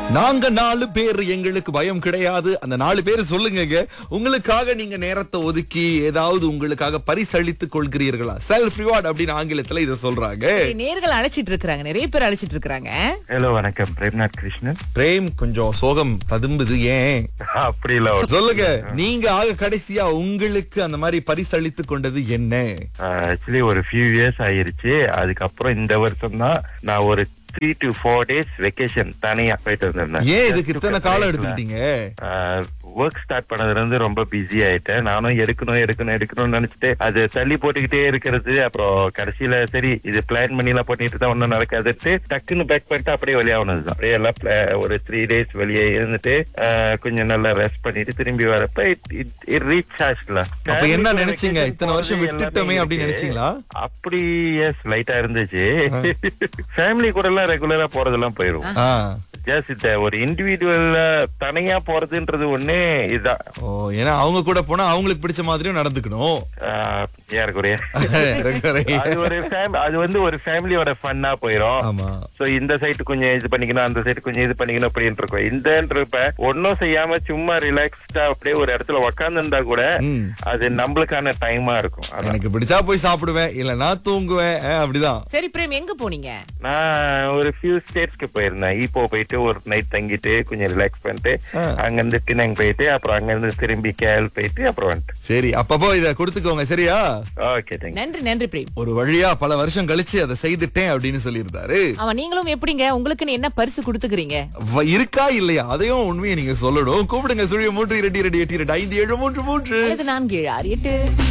நாங்க நாலு பேர் எங்களுக்கு பயம் கிடையாது அந்த நாலு பேர் சொல்லுங்க உங்களுக்காக நீங்க நேரத்தை ஒதுக்கி ஏதாவது உங்களுக்காக பரிசளித்துக் கொள்கிறீர்களா செல்ஃப் ரிவார்ட் அப்படின்னு ஆங்கிலத்துல இத சொல்றாங்க நேர்கள் அழைச்சிட்டு இருக்காங்க நிறைய பேர் அழைச்சிட்டு இருக்காங்க ஹலோ வணக்கம் பிரேம்நாத் கிருஷ்ணன் பிரேம் கொஞ்சம் சோகம் ததும்புது ஏன் அப்படி இல்ல சொல்லுங்க நீங்க ஆக கடைசியா உங்களுக்கு அந்த மாதிரி பரிசளித்துக் கொண்டது என்ன ஆக்சுவலி ஒரு ஃபியூ இயர்ஸ் ஆயிருச்சு அதுக்கப்புறம் இந்த வருஷம் தான் நான் ஒரு three to four days vacation தனியா போயிட்டு வந்திருந்தேன் ஏன் இதுக்கு இத்தனை காலம் எடுத்துக்கிட்டீங்க ஒர்க் ஸ்டார்ட் பண்ணதுல இருந்து ரொம்ப பிஸி ஆயிட்டேன் நானும் எடுக்கணும் எடுக்கணும் எடுக்கணும்னு நினைச்சிட்டு அது தள்ளி போட்டுக்கிட்டே இருக்கிறது அப்புறம் கடைசியில சரி இது பிளான் பண்ணி எல்லாம் பண்ணிட்டு தான் ஒன்னும் நடக்காதுட்டு டக்குன்னு பேக் பண்ணிட்டு அப்படியே வெளியாகணும் தான் அப்படியே எல்லாம் pla- ஒரு த்ரீ டேஸ் வெளியே இருந்துட்டு ஆஹ், கொஞ்சம் நல்லா ரெஸ்ட் பண்ணிட்டு திரும்பி வரப்ப ரீச் ஆச்சுல அப்ப என்ன நினைச்சீங்க இத்தனை வருஷம் விட்டுட்டோமே அப்படின்னு நினைச்சீங்களா அப்படி எஸ் லைட்டா இருந்துச்சு ஃபேமிலி கூட எல்லாம் ரெகுலரா போறதெல்லாம் போயிரும் ஆ. ஜஸ்ட் இந்த ஒரு இண்டிவிஜுவல் தனியா போறதுன்றது ஒண்ணு இதுதான் ஓ ஏன்னா அவங்க கூட போனா அவங்களுக்கு பிடிச்ச மாதிரியும் நடந்துக்கணும் ஆஹ், ஏறக்குறைய ரெகுலரே. அது ஒரு ஃபேம் அது வந்து ஒரு ஃபேமிலியோட ஃபன்னா போயிரும் ஆமா சோ இந்த சைடு கொஞ்சம் இது பண்ணிக்கணும் அந்த சைடு கொஞ்சம் இது பண்ணிக்கணும் அப்படின்னு இருக்கும் இந்தன்றப்ப ஒன்னும் செய்யாம சும்மா ரிலாக்ஸ்டா அப்படியே ஒரு இடத்துல உக்காந்து இருந்தா கூட ம். அது நம்மளுக்கான டைமா இருக்கும் அதான். எனக்கு பிடிச்சா போய் சாப்பிடுவேன் இல்லனா தூங்குவேன் அஹ், அப்படிதான் சரி பிரேம் எங்க போனீங்க நான் ஒரு ஃபியூ ஸ்டேட்ஸ்க்கு போயிருந்தேன் இப்போ போயிட்டு ஒரு நைட் தங்கிட்டு கொஞ்சம் ரிலாக்ஸ் பண்ணிட்டு ஆ. அங்க இருந்து டினங் போயிட்டு அப்புறம் அங்க இருந்து திரும்பி கேல் போயிட்டு அப்புறம் வந்துட்டு சரி அப்பப்போ இத கொடுத்துக்கோங்க சரியா ஓகே தேங்க் நன்றி நன்றி பிரேம் ஒரு வழியா பல வருஷம் கழிச்சு அதை செய்துட்டேன் அப்படின்னு சொல்லியிருந்தாரு அவன் நீங்களும் எப்படிங்க உங்களுக்குன்னு என்ன பரிசு கொடுத்துக்கிறீங்க வ- இருக்கா இல்லையா அதையும் உண்மையை நீங்க சொல்லணும் கூப்பிடுங்க சுழிய மூன்று இரண்டு இரண்டு எட்டு இரண்டு ஐந்து ஏழு மூன்று மூன்று அல்லது நான்கு ஏழு ஆறு எட்டு